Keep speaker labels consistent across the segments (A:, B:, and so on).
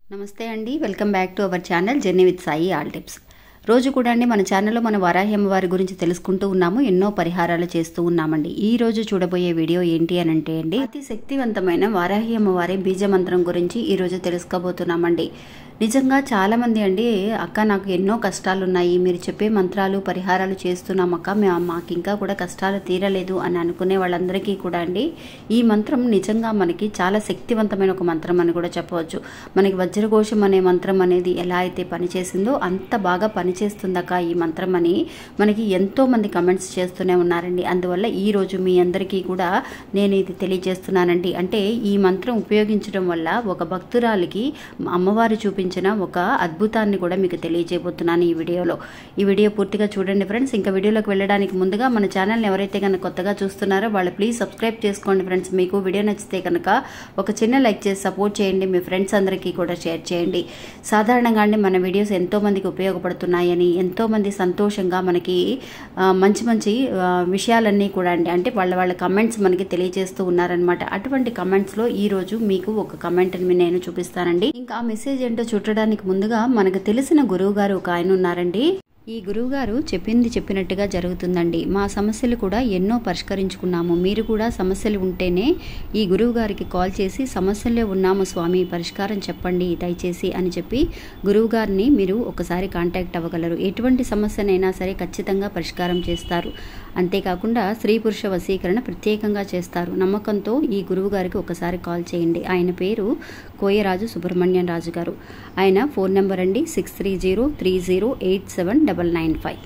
A: నమస్తే అండి welcome back to our channel journey with Sai all tips రోజు కూడా అండి మన ఛానల్లో మన వరాహి అమ్మవారి గురించి తెలుసుకుంటూ ఉన్నాము ఎన్నో పరిహారాలు చేస్తూ ఉన్నామండి ఈ రోజు చూడబోయే వీడియో ఏంటి అని అంటే అండి అతి శక్తివంతమైన వారాహి అమ్మవారి బీజ మంత్రం గురించి ఈ రోజు తెలుసుకోబోతున్నామండి నిజంగా చాలామంది అండి అక్క నాకు ఎన్నో కష్టాలు ఉన్నాయి మీరు చెప్పే మంత్రాలు పరిహారాలు చేస్తున్నాం అక్క మే- మాకు ఇంకా కూడా కష్టాలు తీరలేదు అని అనుకునే వాళ్ళందరికీ కూడా అండి ఈ మంత్రం నిజంగా మనకి చాలా శక్తివంతమైన ఒక మంత్రం అని కూడా చెప్పవచ్చు మనకి వజ్రఘోషం అనే మంత్రం అనేది ఎలా అయితే పనిచేసిందో అంత బాగా పనిచేస్తుందక్క ఈ మంత్రం అని మనకి ఎంతో మంది కమెంట్స్ చేస్తూనే ఉన్నారండి అందువల్ల ఈ రోజు మీ అందరికీ కూడా నేను ఇది తెలియజేస్తున్నానండి అంటే ఈ మంత్రం ఉపయోగించడం వల్ల ఒక భక్తురాలికి అమ్మవారు చూపించిన ఒక అద్భుతాన్ని కూడా మీకు తెలియజేయబోతున్నాను ఈ వీడియోలో ఈ వీడియో పూర్తిగా చూడండి ఫ్రెండ్స్ ఇంకా వీడియోలోకి వెళ్ళడానికి ముందుగా మన ఛానల్ని ఎవరైతే కనుక కొత్తగా చూస్తున్నారో వాళ్ళు ప్లీజ్ సబ్స్క్రైబ్ చేసుకోండి ఫ్రెండ్స్ మీకు వీడియో నచ్చితే కనుక ఒక చిన్న లైక్ చేసి సపోర్ట్ చేయండి మీ ఫ్రెండ్స్ అందరికీ కూడా షేర్ చేయండి సాధారణంగా అండి మన వీడియోస్ ఎంతో మందికి ఉపయోగపడుతున్నాయని ఎంతో మంది సంతోషంగా మనకి ఆ, మంచి మంచి ఆ, విషయాలన్నీ కూడా అండి అంటే వాళ్ళ వాళ్ళ కమెంట్స్ మనకి తెలియజేస్తూ ఉన్నారనమాట అటువంటి కమెంట్స్లో ఈ రోజు మీకు ఒక కమెంట్ని నేను చూపిస్తానండి ఇంకా ఆ మెసేజ్ ఏంటో చూడడానికి ముందుగా మనకు తెలిసిన గురువు గారు ఒక ఆయన ఉన్నారండి ఈ గురువుగారు చెప్పింది చెప్పినట్టుగా జరుగుతుందండి మా సమస్యలు కూడా ఎన్నో పరిష్కరించుకున్నాము మీరు కూడా సమస్యలు ఉంటేనే ఈ గురువు గారికి కాల్ చేసి సమస్యల్లో ఉన్నాము స్వామి పరిష్కారం చెప్పండి దయచేసి అని చెప్పి గురువు గారిని మీరు ఒకసారి కాంటాక్ట్ అవ్వగలరు ఎటువంటి సమస్యనైనా సరే ఖచ్చితంగా పరిష్కారం చేస్తారు అంతేకాకుండా స్త్రీ పురుష వశీకరణ ప్రత్యేకంగా చేస్తారు నమ్మకంతో ఈ గురువు గారికి ఒకసారి కాల్ చేయండి ఆయన పేరు కోయరాజు సుబ్రహ్మణ్యం రాజు గారు ఆయన ఫోన్ నెంబర్ అండి six three zero three zero eight seven double nine five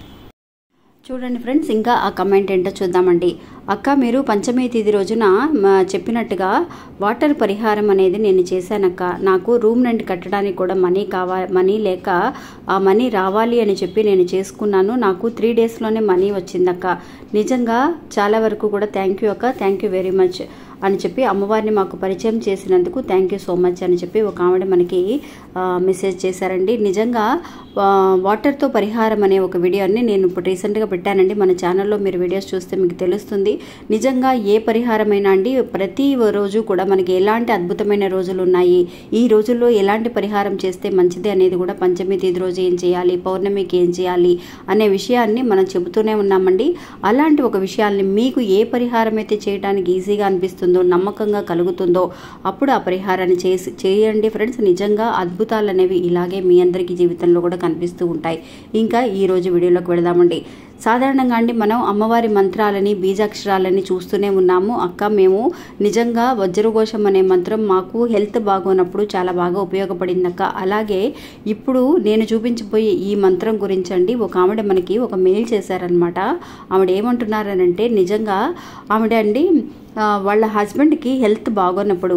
A: చూడండి ఫ్రెండ్స్ ఇంకా ఆ కమెంట్ ఏంటో చూద్దామండి అక్క మీరు పంచమి తేదీ రోజున మ, చెప్పినట్టుగా వాటర్ పరిహారం అనేది నేను చేశానక్క నాకు రూమ్ రెంట్ కట్టడానికి కూడా మనీ కావా మనీ లేక ఆ మనీ రావాలి అని చెప్పి నేను చేసుకున్నాను నాకు త్రీ డేస్లోనే మనీ వచ్చిందక్క నిజంగా చాలా వరకు కూడా థ్యాంక్ యూ అక్క థ్యాంక్ యూ వెరీ మచ్ అని చెప్పి అమ్మవారిని మాకు పరిచయం చేసినందుకు థ్యాంక్ యూ సో మచ్ అని చెప్పి ఒక ఆవిడ మనకి ఆ, మెసేజ్ చేశారండి నిజంగా ఆ, వాటర్తో పరిహారం అనే ఒక వీడియోని నేను ఇప్పుడు రీసెంట్గా పెట్టానండి మన ఛానల్లో మీరు వీడియోస్ చూస్తే మీకు తెలుస్తుంది నిజంగా ఏ పరిహారమైనా అండి ప్రతి రోజు కూడా మనకి ఎలాంటి అద్భుతమైన రోజులు ఉన్నాయి ఈ రోజుల్లో ఎలాంటి పరిహారం చేస్తే మంచిది అనేది కూడా పంచమి తేదీ రోజు ఏం చేయాలి పౌర్ణమికి ఏం చేయాలి అనే విషయాన్ని మనం చెబుతూనే ఉన్నామండి అలాంటి ఒక విషయాల్ని మీకు ఏ పరిహారం అయితే చేయడానికి ఈజీగా అనిపిస్తుందో నమ్మకంగా కలుగుతుందో అప్పుడు ఆ పరిహారాన్ని చేసి చేయండి ఫ్రెండ్స్ నిజంగా అద్భుతాలు అనేవి ఇలాగే మీ అందరికీ జీవితంలో కూడా కనిపిస్తూ ఉంటాయి ఇంకా ఈ రోజు వీడియోలోకి వెళదామండి సాధారణంగా అండి మనం అమ్మవారి మంత్రాలని బీజాక్షరాలని చూస్తూనే ఉన్నాము అక్క మేము నిజంగా వజ్రఘోషం అనే మంత్రం మాకు హెల్త్ బాగోనప్పుడు చాలా బాగా ఉపయోగపడింది అక్క అలాగే ఇప్పుడు నేను చూపించబోయే ఈ మంత్రం గురించి అండి ఒక ఆవిడ మనకి ఒక మెయిల్ చేశారనమాట ఆవిడ ఏమంటున్నారనంటే నిజంగా ఆవిడ అండి ఆ, వాళ్ళ హస్బెండ్కి హెల్త్ బాగోనప్పుడు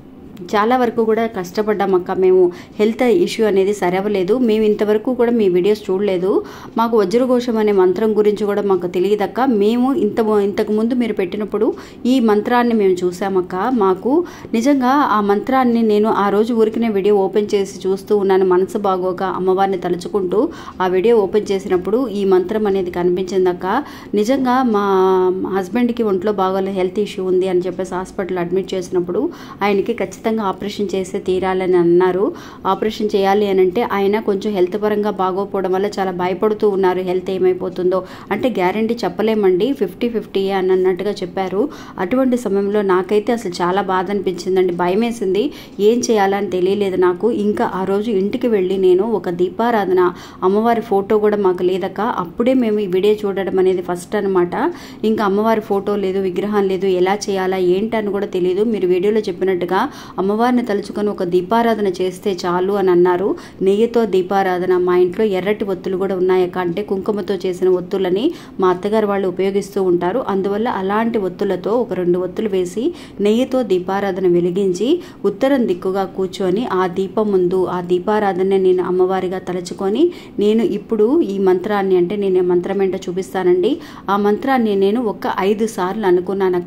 A: చాలా వరకు కూడా కష్టపడ్డాం అక్క మేము హెల్త్ ఇష్యూ అనేది సరవలేదు మేము ఇంతవరకు కూడా మీ వీడియోస్ చూడలేదు మాకు వజ్రఘోషం అనే మంత్రం గురించి కూడా మాకు తెలియదక్క మేము ఇంత ఇంతకు ముందు మీరు పెట్టినప్పుడు ఈ మంత్రాన్ని మేము చూసామక్క మాకు నిజంగా ఆ మంత్రాన్ని నేను ఆ రోజు ఊరికినే వీడియో ఓపెన్ చేసి చూస్తూ ఉన్నాను మనసు బాగోక అమ్మవారిని తలుచుకుంటూ ఆ వీడియో ఓపెన్ చేసినప్పుడు ఈ మంత్రం అనేది కనిపించిందక్క నిజంగా మా హస్బెండ్కి ఒంట్లో బాగోలే హెల్త్ ఇష్యూ ఉంది అని చెప్పేసి హాస్పిటల్ అడ్మిట్ చేసినప్పుడు ఆయనకి ఖచ్చితంగా ఆపరేషన్ చేస్తే తీరాలని అన్నారు ఆపరేషన్ చేయాలి అని అంటే ఆయన కొంచెం హెల్త్ పరంగా బాగోపోవడం వల్ల చాలా భయపడుతూ ఉన్నారు హెల్త్ ఏమైపోతుందో అంటే గ్యారంటీ చెప్పలేమండి ఫిఫ్టీ ఫిఫ్టీ అని అన్నట్టుగా చెప్పారు అటువంటి సమయంలో నాకైతే అసలు చాలా బాధ అనిపించిందండి భయం వేసింది ఏం చేయాలని తెలియలేదు నాకు ఇంకా ఆ రోజు ఇంటికి వెళ్ళి నేను ఒక దీపారాధన అమ్మవారి ఫోటో కూడా మాకు లేదక్క అప్పుడే మేము ఈ వీడియో చూడడం అనేది ఫస్ట్ అనమాట ఇంకా అమ్మవారి ఫోటో లేదు విగ్రహం లేదు ఎలా చేయాలా ఏంటని కూడా తెలియదు మీరు వీడియోలో చెప్పినట్టుగా అమ్మవారిని తలుచుకొని ఒక దీపారాధన చేస్తే చాలు అని అన్నారు నెయ్యితో దీపారాధన మా ఇంట్లో ఎర్రటి ఒత్తులు కూడా ఉన్నాయక్క అంటే కుంకుమతో చేసిన ఒత్తులని మా అత్తగారు వాళ్ళు ఉపయోగిస్తూ ఉంటారు అందువల్ల అలాంటి ఒత్తులతో ఒక రెండు ఒత్తులు వేసి నెయ్యితో దీపారాధన వెలిగించి ఉత్తరం దిక్కుగా కూర్చొని ఆ దీపం ముందు ఆ దీపారాధన నేను అమ్మవారిగా తలుచుకొని నేను ఇప్పుడు ఈ మంత్రాన్ని అంటే నేను ఈ మంత్రం ఏంటో చూపిస్తానండి ఆ మంత్రాన్ని నేను ఒక ఐదు సార్లు అనుకున్నానక్క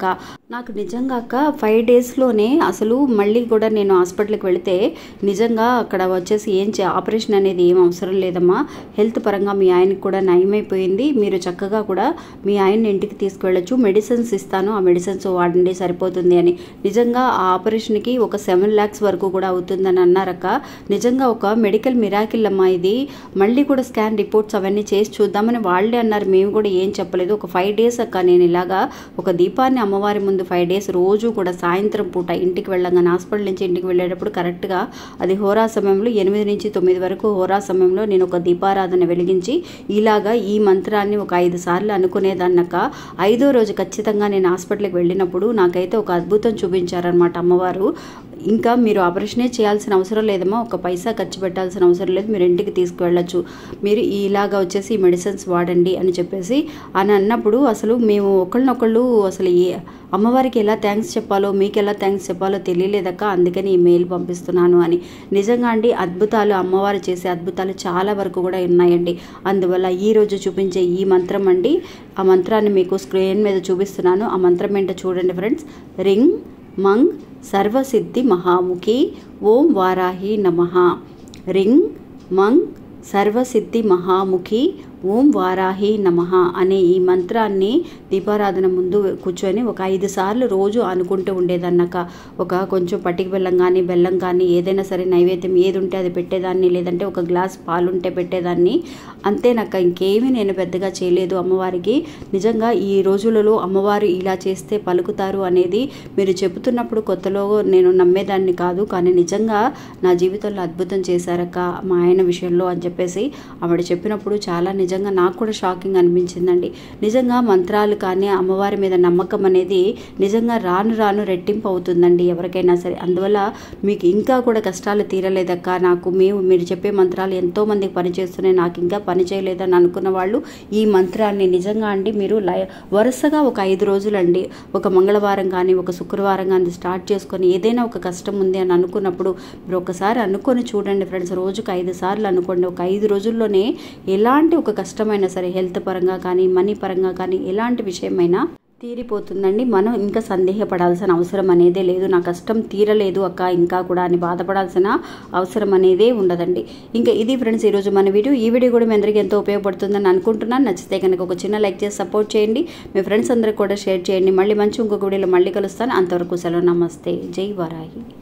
A: నాకు నిజంగా అక్క ఫైవ్ డేస్లోనే అసలు మళ్ళీ కూడా నేను హాస్పిటల్కి వెళితే నిజంగా అక్కడ వచ్చేసి ఏం చే ఆపరేషన్ అనేది ఏం అవసరం లేదమ్మా హెల్త్ పరంగా మీ ఆయనకి కూడా నయమైపోయింది మీరు చక్కగా కూడా మీ ఆయన్ని ఇంటికి తీసుకువెళ్ళొచ్చు మెడిసిన్స్ ఇస్తాను ఆ మెడిసిన్స్ వాడండి సరిపోతుంది అని నిజంగా ఆ ఆపరేషన్కి ఒక సెవెన్ ల్యాక్స్ వరకు కూడా అవుతుందని అన్నారక్క నిజంగా ఒక మెడికల్ మిరాకిల్ అమ్మా ఇది మళ్ళీ కూడా స్కాన్ రిపోర్ట్స్ అవన్నీ చేసి చూద్దామని వాళ్ళే అన్నారు మేము కూడా ఏం చెప్పలేదు ఒక ఫైవ్ డేస్ అక్క నేను ఇలాగా ఒక దీపాన్ని అమ్మవారి ముందు ఫైవ్ డేస్ రోజు కూడా సాయంత్రం పూట ఇంటికి వెళ్ళగానే హాస్పిటల్ నుంచి ఇంటికి వెళ్ళేటప్పుడు కరెక్ట్గా అది హోరా సమయంలో ఎనిమిది నుంచి తొమ్మిది వరకు హోరా సమయంలో నేను ఒక దీపారాధన వెలిగించి ఇలాగా ఈ మంత్రాన్ని ఒక ఐదు సార్లు అనుకునేదాన్నక ఐదో రోజు ఖచ్చితంగా నేను హాస్పిటల్కి వెళ్ళినప్పుడు నాకైతే ఒక అద్భుతం చూపించారనమాట అమ్మవారు ఇంకా మీరు ఆపరేషనే చేయాల్సిన అవసరం లేదమ్మా ఒక పైసా ఖర్చు పెట్టాల్సిన అవసరం లేదు మీరు ఇంటికి తీసుకువెళ్ళచ్చు మీరు ఇలాగా వచ్చేసి ఈ మెడిసిన్స్ వాడండి అని చెప్పేసి అని అన్నప్పుడు అసలు మేము ఒకళ్ళనొకళ్ళు అసలు ఏ అమ్మవారికి ఎలా థ్యాంక్స్ చెప్పాలో మీకు ఎలా థ్యాంక్స్ చెప్పాలో తెలియలేదక్క అందుకని ఈ మెయిల్ పంపిస్తున్నాను అని నిజంగా అండి అద్భుతాలు అమ్మవారు చేసే అద్భుతాలు చాలా వరకు కూడా ఉన్నాయండి అందువల్ల ఈ రోజు చూపించే ఈ మంత్రం అండి ఆ మంత్రాన్ని మీకు స్క్రీన్ మీద చూపిస్తున్నాను ఆ మంత్రం ఏంటో చూడండి ఫ్రెండ్స్ రింగ్ మంగ్ సర్వసిద్ధి మహాముఖి ఓం వారాహి నమ రింగ్ మంగ్ సర్వసిద్ధి మహాముఖి ఓం వారాహి నమ అనే ఈ మంత్రాన్ని దీపారాధన ముందు కూర్చొని ఒక ఐదు సార్లు రోజు అనుకుంటూ ఉండేదన్నాక ఒక కొంచెం పటిక బెల్లం కానీ బెల్లం కానీ ఏదైనా సరే నైవేద్యం ఏది ఉంటే అది పెట్టేదాన్ని లేదంటే ఒక గ్లాస్ పాలు ఉంటే పెట్టేదాన్ని అంతేనాక ఇంకేమీ నేను పెద్దగా చేయలేదు అమ్మవారికి నిజంగా ఈ రోజులలో అమ్మవారు ఇలా చేస్తే పలుకుతారు అనేది మీరు చెబుతున్నప్పుడు కొత్తలో నేను నమ్మేదాన్ని కాదు కానీ నిజంగా నా జీవితంలో అద్భుతం చేశారక్క మా ఆయన విషయంలో అని చెప్పేసి ఆవిడ చెప్పినప్పుడు చాలా నిజంగా నాకు కూడా షాకింగ్ అనిపించిందండి నిజంగా మంత్రాలు కానీ అమ్మవారి మీద నమ్మకం అనేది నిజంగా రాను రాను రెట్టింపు అవుతుందండి ఎవరికైనా సరే అందువల్ల మీకు ఇంకా కూడా కష్టాలు తీరలేదక్క నాకు మేము మీరు చెప్పే మంత్రాలు ఎంతో మందికి పనిచేస్తున్నాయి నాకు ఇంకా పని చేయలేదని అనుకున్న వాళ్ళు ఈ మంత్రాన్ని నిజంగా అండి మీరు లై వరుసగా ఒక ఐదు రోజులండి ఒక మంగళవారం కానీ ఒక శుక్రవారం కానీ స్టార్ట్ చేసుకొని ఏదైనా ఒక కష్టం ఉంది అని అనుకున్నప్పుడు మీరు ఒకసారి అనుకొని చూడండి ఫ్రెండ్స్ రోజుకు ఐదు సార్లు అనుకోండి ఒక ఐదు రోజుల్లోనే ఎలాంటి ఒక కష్టమైనా సరే హెల్త్ పరంగా కానీ మనీ పరంగా కానీ ఎలాంటి విషయమైనా తీరిపోతుందండి మనం ఇంకా సందేహపడాల్సిన అవసరం అనేదే లేదు నా కష్టం తీరలేదు అక్క ఇంకా కూడా అని బాధపడాల్సిన అవసరం అనేదే ఉండదండి ఇంకా ఇది ఫ్రెండ్స్ ఈరోజు మన వీడియో ఈ వీడియో కూడా మీ అందరికీ ఎంతో ఉపయోగపడుతుందని అనుకుంటున్నాను నచ్చితే కనుక ఒక చిన్న లైక్ చేసి సపోర్ట్ చేయండి మీ ఫ్రెండ్స్ అందరికి కూడా షేర్ చేయండి మళ్ళీ మంచి ఇంకొక వీడియోలో మళ్ళీ కలుస్తాను అంతవరకు సెలవు నమస్తే జై వరాహి